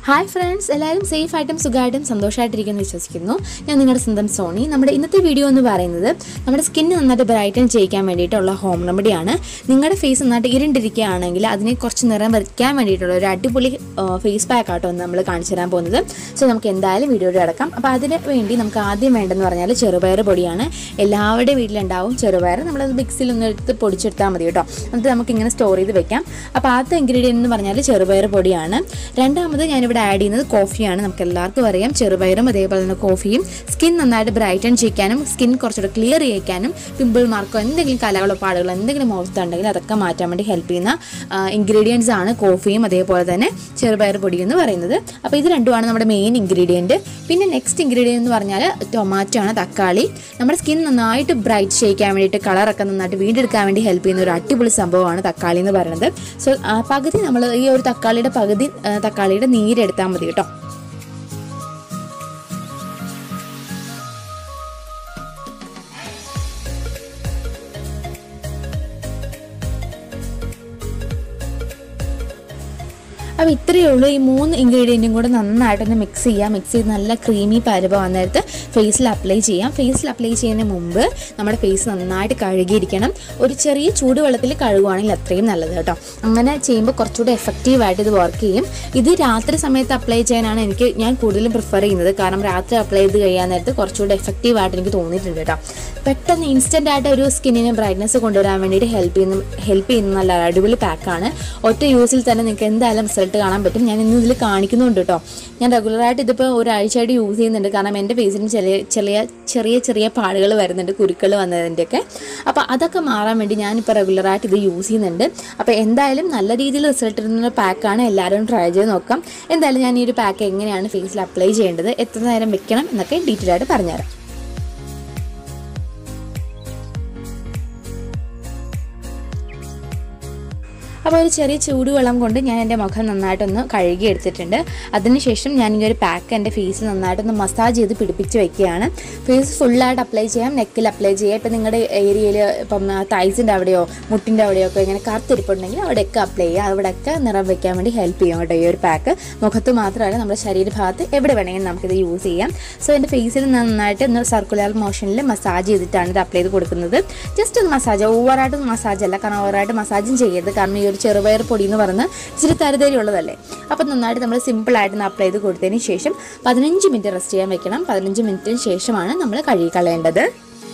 hi friends എല്ലാവരും safe ആയിട്ടും സുഖമായിട്ടും സന്തോഷമായിട്ടിരിക്കുന്നു വിശ്വസിക്കുന്നു ഞാൻ നിങ്ങളുടെ സ്വന്തം സോണി നമ്മുടെ ഇന്നത്തെ വീഡിയോ എന്ന് പറയുന്നത് നമ്മുടെ സ്കിന്ന് നന്നായിട്ട് ബ്രൈറ്റൻ ചെയ്യിക്കാൻ വേണ്ടിയിട്ടുള്ള ഹോം റെമഡിയാണ് നിങ്ങളുടെ ഫേസ് നന്നായിട്ട് ഇരുണ്ടിരിക്കുകയാണെങ്കിൽ അതിനെ കുറച്ച് നിറം വയ്ക്കാൻ വേണ്ടിയിട്ടുള്ള ഒരു അടിപൊളി ഫേസ് പാക്ക് ആട്ടോ നമ്മൾ കാണിച്ചു തരാൻ പോകുന്നത് സോ നമുക്ക് എന്തായാലും വീഡിയോയിൽ അടക്കാം അപ്പോൾ അതിന് വേണ്ടി നമുക്ക് ആദ്യം വേണ്ടെന്ന് പറഞ്ഞാൽ ചെറുപയർ പൊടിയാണ് എല്ലാവരുടെയും വീട്ടിലുണ്ടാവും ചെറുപയർ നമ്മളത് മിക്സിയിൽ ഒന്ന് എടുത്ത് പൊടിച്ചെടുത്താൽ മതി കേട്ടോ എന്നിട്ട് നമുക്ക് ഇങ്ങനെ സ്റ്റോർ ചെയ്ത് വെക്കാം അപ്പോൾ ആദ്യത്തെ ഇൻഗ്രീഡിയൻ്റ് എന്ന് പറഞ്ഞാൽ ചെറുപയർ പൊടിയാണ് രണ്ടാമത് ഞാനിവിടെ ആഡ് ചെയ്യുന്നത് കോഫിയാണ് നമുക്ക് എല്ലാവർക്കും അറിയാം ചെറുപയറും അതേപോലെ തന്നെ കോഫിയും സ്കിൻ നന്നായിട്ട് ബ്രൈറ്റൻ ചെയ്യിക്കാനും സ്കിൻ കുറച്ചുകൂടെ ക്ലിയർ ചെയ്യിക്കാനും പിമ്പിൾ മാർക്കോ എന്തെങ്കിലും കലകളോ പാടുകളോ എന്തെങ്കിലും മുഖത്തുണ്ടെങ്കിൽ അതൊക്കെ മാറ്റാൻ വേണ്ടി ഹെൽപ്പ് ചെയ്യുന്ന ഇൻഗ്രീഡിയൻസ് ആണ് കോഫിയും അതേപോലെ തന്നെ ചെറുപയർ പൊടി എന്ന് പറയുന്നത് അപ്പോൾ ഇത് രണ്ടുമാണ് നമ്മുടെ മെയിൻ ഇൻഗ്രീഡിയൻറ്റ് പിന്നെ നെക്സ്റ്റ് ഇൻഗ്രീഡിയൻറ്റ് എന്ന് പറഞ്ഞാൽ ടൊമാറ്റോ ആണ് തക്കാളി നമ്മുടെ സ്കിൻ നന്നായിട്ട് ബ്രൈറ്റ് ചെയ്യിക്കാൻ വേണ്ടിയിട്ട് കളറൊക്കെ നന്നായിട്ട് വീണ്ടെടുക്കാൻ വേണ്ടി ഹെൽപ്പ് ചെയ്യുന്ന ഒരു അടിപൊളി സംഭവമാണ് തക്കാളി എന്ന് പറയുന്നത് സോ പകുതി നമ്മൾ ഈ ഒരു തക്കാളിയുടെ പകുതി ആ, തക്കാളിയുടെ നീരെടുത്താൽ മതി കേട്ടോ അപ്പോൾ ഇത്രയേ ഉള്ളൂ ഈ മൂന്ന് ഇൻഗ്രീഡിയൻറ്റും കൂടെ നന്നായിട്ടൊന്ന് മിക്സ് ചെയ്യാം മിക്സ് ചെയ്ത് നല്ല ക്രീമി പരുവ വന്നിട്ട് ഫേസിൽ അപ്ലൈ ചെയ്യാം ഫേസിൽ അപ്ലൈ ചെയ്യുന്നതിന് മുമ്പ് നമ്മുടെ ഫേസ് നന്നായിട്ട് കഴുകിയിരിക്കണം ഒരു ചെറിയ ചൂടുവെള്ളത്തിൽ കഴുകുവാണെങ്കിൽ അത്രയും നല്ലത് കേട്ടോ അങ്ങനെ ചെയ്യുമ്പോൾ കുറച്ചുകൂടെ എഫക്റ്റീവായിട്ട് ഇത് വർക്ക് ചെയ്യും ഇത് രാത്രി സമയത്ത് അപ്ലൈ ചെയ്യാനാണ് എനിക്ക് ഞാൻ കൂടുതലും പ്രിഫർ ചെയ്യുന്നത് കാരണം രാത്രി അപ്ലൈ ചെയ്ത് കഴിയാൻ നേരത്ത് കുറച്ചുകൂടെ എഫക്റ്റീവായിട്ട് എനിക്ക് തോന്നിയിട്ടുണ്ട് കേട്ടോ പെട്ടെന്ന് ഇൻസ്റ്റൻ്റ് ആയിട്ട് ഒരു സ്കിന്നിന് ബ്രൈറ്റ്നസ് കൊണ്ടുവരാൻ വേണ്ടിയിട്ട് ഹെൽപ്പ് ചെയ്യുന്ന ഹെൽപ്പ് ചെയ്യുന്ന നല്ല അടിപൊളി പാക്കാണ് ഒറ്റ യൂസിൽ തന്നെ നിങ്ങൾക്ക് എന്തായാലും റിസൾട്ട് കാണാൻ പറ്റും ഞാൻ ഇന്ന് ഇതിൽ കാണിക്കുന്നുണ്ട് കേട്ടോ ഞാൻ റെഗുലറായിട്ട് ഇതിപ്പോൾ ഒരാഴ്ചയായിട്ട് യൂസ് ചെയ്യുന്നുണ്ട് കാരണം എൻ്റെ ഫേസിന് ചെറിയ ചെറിയ ചെറിയ ചെറിയ പാടുകൾ വരുന്നുണ്ട് കുരുക്കൾ വന്നതിൻ്റെയൊക്കെ അപ്പോൾ അതൊക്കെ മാറാൻ വേണ്ടി ഞാനിപ്പോൾ റെഗുലറായിട്ട് ഇത് യൂസ് ചെയ്യുന്നുണ്ട് അപ്പോൾ എന്തായാലും നല്ല രീതിയിൽ റിസൾട്ട് ഇരുന്ന പാക്കാണ് എല്ലാവരും ട്രൈ ചെയ്ത് നോക്കാം എന്തായാലും ഞാൻ ഈ ഒരു പാക്ക് എങ്ങനെയാണ് ഫേസിൽ അപ്ലൈ ചെയ്യേണ്ടത് എത്ര നേരം വെക്കണം എന്നൊക്കെ ഡീറ്റെയിൽ ആയിട്ട് പറഞ്ഞുതരാം അപ്പോൾ ഒരു ചെറിയ ചൂടുവെള്ളം കൊണ്ട് ഞാൻ എൻ്റെ മുഖം നന്നായിട്ടൊന്ന് കഴുകി എടുത്തിട്ടുണ്ട് അതിനുശേഷം ഞാൻ ഈ ഒരു പാക്ക് എൻ്റെ ഫേസ് നന്നായിട്ടൊന്ന് മസാജ് ചെയ്ത് പിടിപ്പിച്ച് വെക്കുകയാണ് ഫേസ് ഫുള്ളായിട്ട് അപ്ലൈ ചെയ്യാം നെക്കിൽ അപ്ലൈ ചെയ്യാം ഇപ്പം നിങ്ങളുടെ ഏരിയയിൽ ഇപ്പം തൈസിൻ്റെ അവിടെയോ മുട്ടിൻ്റെ അവിടെയോ ഒക്കെ ഇങ്ങനെ കറുത്തിരിപ്പുണ്ടെങ്കിൽ അവിടെയൊക്കെ അപ്ലൈ ചെയ്യുക അവിടെയൊക്കെ നിറം വെക്കാൻ വേണ്ടി ഹെൽപ്പ് ചെയ്യും കേട്ടോ ഈ ഒരു പാക്ക് മുഖത്ത് മാത്രമല്ല നമ്മുടെ ശരീരഭാഗത്ത് എവിടെ വേണമെങ്കിലും നമുക്കിത് യൂസ് ചെയ്യാം സോ എൻ്റെ ഫേസിൽ നന്നായിട്ട് ഒന്ന് സർക്കുലർ മോഷനിൽ മസാജ് ചെയ്തിട്ടാണ് ഇത് അപ്ലൈ ചെയ്ത് കൊടുക്കുന്നത് ജസ്റ്റ് ഒന്ന് മസാജ് ഓവറായിട്ട് മസാജ് അല്ല കാരണം ഓവറായിട്ട് മസാജും ചെയ്യരുത് കാരണം ഈ ഒരു ചെറുപയർ പൊടി എന്ന് പറഞ്ഞ് ഇച്ചിരി തരുതരി ഉള്ളതല്ലേ അപ്പം നന്നായിട്ട് നമ്മൾ സിമ്പിളായിട്ട് ഒന്ന് അപ്ലൈ ചെയ്ത് കൊടുത്തതിന് ശേഷം പതിനഞ്ച് മിനിറ്റ് റെസ്റ്റ് ചെയ്യാൻ വെക്കണം പതിനഞ്ച് മിനിറ്റിന് ശേഷമാണ് നമ്മൾ കഴുകി കളയേണ്ടത്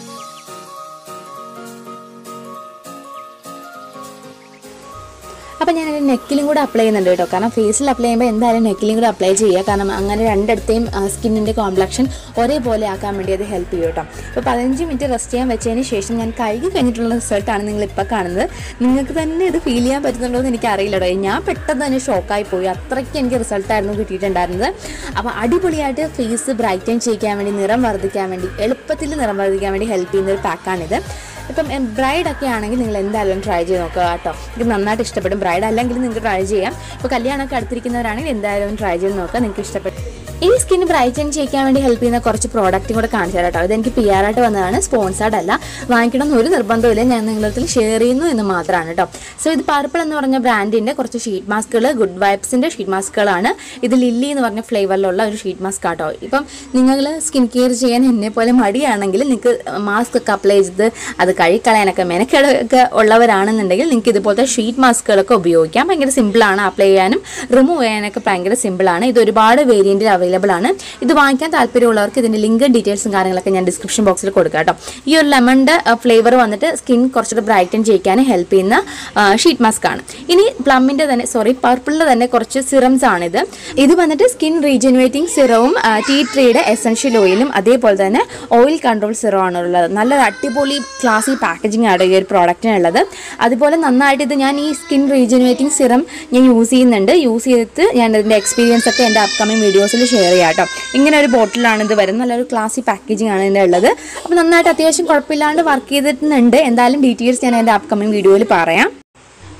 അപ്പോൾ ഞാൻ എൻ്റെ നെക്കിലും കൂടെ അപ്ലൈ ചെയ്യുന്നുണ്ട് കേട്ടോ കാരണം ഫേസിൽ അപ്ലൈ ചെയ്യുമ്പോൾ എന്തായാലും നെക്കിലും കൂടെ അപ്ലൈ ചെയ്യുക കാരണം അങ്ങനെ രണ്ടിടത്തെയും സ്കിന്നിൻ്റെ കോംപ്ലക്ഷൻ ഒരേപോലെ ആക്കാൻ വേണ്ടി അത് ഹെൽപ്പ് ചെയ്യും കേട്ടോ അപ്പോൾ പതിനഞ്ച് മിനിറ്റ് റെസ്റ്റ് ചെയ്യാൻ വെച്ചതിന് ശേഷം ഞാൻ കഴുകി കഴിഞ്ഞിട്ടുള്ള റിസൾട്ടാണ് നിങ്ങൾ ഇപ്പോൾ കാണുന്നത് നിങ്ങൾക്ക് തന്നെ ഇത് ഫീൽ ചെയ്യാൻ പറ്റുന്നുണ്ടോ എന്ന് എനിക്ക് അറിയില്ല കേട്ടോ ഞാൻ പെട്ടെന്ന് തന്നെ ഷോക്കായി പോയി അത്രയ്ക്ക് എനിക്ക് റിസൾട്ടായിരുന്നു കിട്ടിയിട്ടുണ്ടായിരുന്നത് അപ്പോൾ അടിപൊളിയായിട്ട് ഫേസ് ബ്രൈറ്റൻ ചെയ്യിക്കാൻ വേണ്ടി നിറം വർദ്ധിക്കാൻ വേണ്ടി എളുപ്പത്തിൽ നിറം വർദ്ധിക്കാൻ വേണ്ടി ഹെൽപ്പ് ചെയ്യുന്ന ഒരു പാക്കാണിത് ഇപ്പം ബ്രൈഡ് ഒക്കെ ആണെങ്കിൽ നിങ്ങൾ എന്തായാലും ട്രൈ ചെയ്ത് നോക്കുക കേട്ടോ എനിക്ക് നന്നായിട്ട് ഇഷ്ടപ്പെടും ബ്രൈഡ് അല്ലെങ്കിൽ നിങ്ങൾക്ക് ട്രൈ ചെയ്യാം ഇപ്പോൾ കല്യാണമൊക്കെ അടുത്തിരിക്കുന്നവരാണെങ്കിൽ എന്തായാലും ട്രൈ ചെയ്ത് നോക്കുക നിങ്ങൾക്ക് ഇഷ്ടപ്പെടും ഈ സ്കിൻ ബ്രൈറ്റൻ ചെയ്യിക്കാൻ വേണ്ടി ഹെൽപ്പ് ചെയ്യുന്ന കുറച്ച് പ്രോഡക്റ്റും കൂടെ കാണിച്ചു തരാം കേട്ടോ ഇതെനിക്ക് പി ആർ ആയിട്ട് വന്നതാണ് സ്പോൺസേർഡ് അല്ല വാങ്ങിക്കണം എന്നൊരു നിർബന്ധമില്ല ഞാൻ നിങ്ങളുടെ ഷെയർ ചെയ്യുന്നു എന്ന് മാത്രമാണ് കേട്ടോ സോ ഇത് പർപ്പിൾ എന്ന് പറഞ്ഞ ബ്രാൻഡിൻ്റെ കുറച്ച് ഷീറ്റ് മാസ്കുകൾ ഗുഡ് വൈബ്സിൻ്റെ ഷീറ്റ് മാസ്കുകളാണ് ഇത് ലില്ലി എന്ന് പറഞ്ഞ ഫ്ലേവറിലുള്ള ഒരു ഷീറ്റ് മാസ്ക് ആട്ടോ ഇപ്പം നിങ്ങൾ സ്കിൻ കെയർ ചെയ്യാൻ എന്നെ പോലെ മടിയാണെങ്കിൽ നിങ്ങൾക്ക് മാസ്ക് ഒക്കെ അപ്ലൈ ചെയ്ത് അത് കഴുകിക്കളയാനൊക്കെ മെനക്കെടൊക്കെ ഉള്ളവരാണെന്നുണ്ടെങ്കിൽ നിങ്ങൾക്ക് ഇതുപോലത്തെ ഷീറ്റ് മാസ്കുകളൊക്കെ ഉപയോഗിക്കാം ഭയങ്കര സിമ്പിളാണ് അപ്ലൈ ചെയ്യാനും റിമൂവ് ചെയ്യാനൊക്കെ ഭയങ്കര സിമ്പിളാണ് ഇത് ഒരുപാട് വേരിയൻറ്റിൽ അവൈലബിൾ ആണ് ഇത് വാങ്ങിക്കാൻ താല്പര്യമുള്ളവർക്ക് ഇതിൻ്റെ ലിങ്ക് ഡീറ്റെയിൽസും കാര്യങ്ങളൊക്കെ ഞാൻ ഡിസ്ക്രിപ്ഷൻ ബോക്സിൽ കൊടുക്കാം കേട്ടോ ഈ ഒരു ലെമണിൻ്റെ ഫ്ലേവർ വന്നിട്ട് സ്കിൻ കുറച്ചുകൂടെ ബ്രൈറ്റൻ ചെയ്യിക്കാൻ ഹെൽപ്പ് ചെയ്യുന്ന ഷീറ്റ് മാസ്ക് ആണ് ഇനി പ്ലമ്മിൻ്റെ തന്നെ സോറി പർപ്പിളിൻ്റെ തന്നെ കുറച്ച് സിറംസ് ആണിത് ഇത് വന്നിട്ട് സ്കിൻ റീജനുവേറ്റിംഗ് സിറവും ടീ ട്രീയുടെ എസൻഷ്യൽ ഓയിലും അതേപോലെ തന്നെ ഓയിൽ കൺട്രോൾ സിറം ആണ് ഉള്ളത് നല്ലൊരു അടിപൊളി ക്ലാസി പാക്കേജിംഗ് ആണ് ഈ ഒരു പ്രോഡക്റ്റിനുള്ളത് അതുപോലെ നന്നായിട്ട് ഇത് ഞാൻ ഈ സ്കിൻ റീജനുവേറ്റിംഗ് സിറം ഞാൻ യൂസ് ചെയ്യുന്നുണ്ട് യൂസ് ചെയ്തിട്ട് ഞാൻ ഇതിൻ്റെ എക്സ്പീരിയൻസ് ഒക്കെ എൻ്റെ അപ്കമിങ് വീഡിയോസിൽ ഷെയർ ചെയ്യാം കേട്ടോ ഇങ്ങനെ ഒരു ബോട്ടിലാണ് ഇത് വരുന്നത് നല്ലൊരു ക്ലാസി പാക്കേജിംഗ് ആണ് ഇതിൻ്റെ ഉള്ളത് അപ്പോൾ നന്നായിട്ട് അത്യാവശ്യം കുഴപ്പമില്ലാണ്ട് വർക്ക് ചെയ്തിട്ടുണ്ട് എന്തായാലും ഡീറ്റെയിൽസ് ഞാൻ എൻ്റെ അപ്കമിങ് വീഡിയോയിൽ പറയാം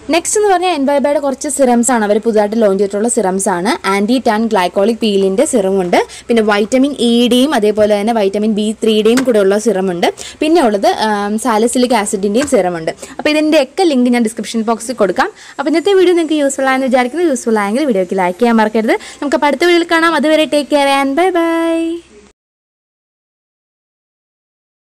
നെക്സ്റ്റ് എന്ന് പറഞ്ഞാൽ എൻവൈബയുടെ കുറച്ച് സിറംസ് ആണ് അവർ പുതുതായിട്ട് ലോഞ്ച് ചെയ്തിട്ടുള്ള സിറംസ് ആണ് ആൻറ്റി ടാൻ ഗ്ലൈക്കോളിക് പീലിൻ്റെ സിറമുണ്ട് പിന്നെ വൈറ്റമിൻ ഇയുടെയും അതേപോലെ തന്നെ വൈറ്റമിൻ ബി ത്രീയുടെയും കൂടെ ഉള്ള സിറമുണ്ട് പിന്നെ ഉള്ളത് സാലസിലിക് ആസിഡിൻ്റെയും സിറമുണ്ട് അപ്പോൾ ഇതിൻ്റെ ഒക്കെ ലിങ്ക് ഞാൻ ഡിസ്ക്രിപ്ഷൻ ബോക്സിൽ കൊടുക്കാം അപ്പോൾ ഇന്നത്തെ വീഡിയോ നിങ്ങൾക്ക് യൂസ്ഫുൾ ആയെന്ന് വിചാരിക്കുന്നത് യൂസ്ഫുൾ ആയെങ്കിൽ വീഡിയോയ്ക്ക് ലൈക്ക് ചെയ്യാൻ മറക്കരുത് നമുക്ക് അപ്പോൾ അടുത്ത വീഡിയോയിൽ കാണാം അതുവരെ take care and bye by